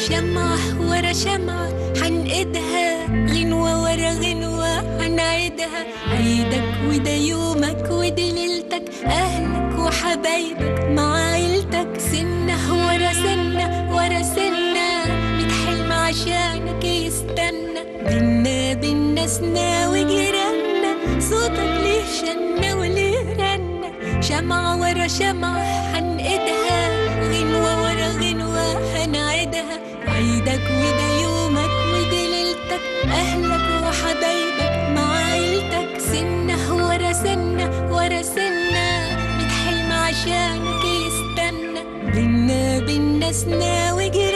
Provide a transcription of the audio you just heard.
شمعة ورا شمعة حنقدها غنوة ورا غنوة حنعيدها عيدك وده يومك ودي ليلتك أهلك وحبايبك مع عيلتك سنة ورا سنة ورا سنة ميت حلم عشانك يستنى بينا بينا سنا وجيراننا صوتك ليه شنة وليه رنة شمعة ورا شمعة حنقدها غنوة ورا غنوة هنعيدها عيدك وده يومك ودي ليلتك أهلك وحبايبك مع عيلتك سنة ورا سنة ورا سنة ميت حلم عشانك يستنى بينا بينا سنا وجيراننا